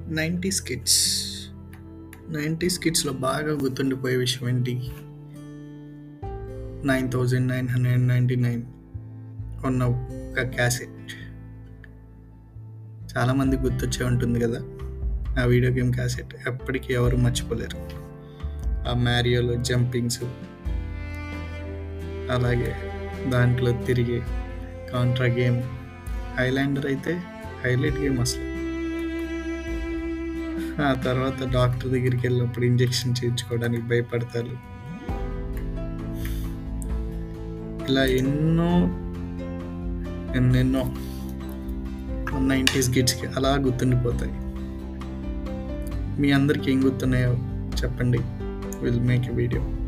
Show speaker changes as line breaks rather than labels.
nineties kids nineties కిడ్స్లో బాగా గుర్తుండిపోయే విషయం ఏంటి nine thousand nine hundred ninety nine ఉన్న ఒక క్యాసెట్ చాలామంది గుర్తొచ్చే ఉంటుంది కదా ఆ వీడియో గేమ్ క్యాసెట్ ఎప్పటికీ ఎవరు మర్చిపోలేరు ఆ మ్యారియోలో జంపింగ్స్ అలాగే దాంట్లో తిరిగి కాంట్రా గేమ్ హైలాండర్ అయితే హైలైట్ గేమ్ అసలు ఆ తర్వాత డాక్టర్ దగ్గరికి వెళ్ళినప్పుడు ఇంజెక్షన్ చేయించుకోవడానికి భయపడతారు ఇలా ఎన్నో ఎన్నెన్నో నైంటీస్ కిడ్స్కి అలా గుర్తుండిపోతాయి మీ అందరికి ఏం గుర్తున్నాయో చెప్పండి విల్ మేక్ ఎ వీడియో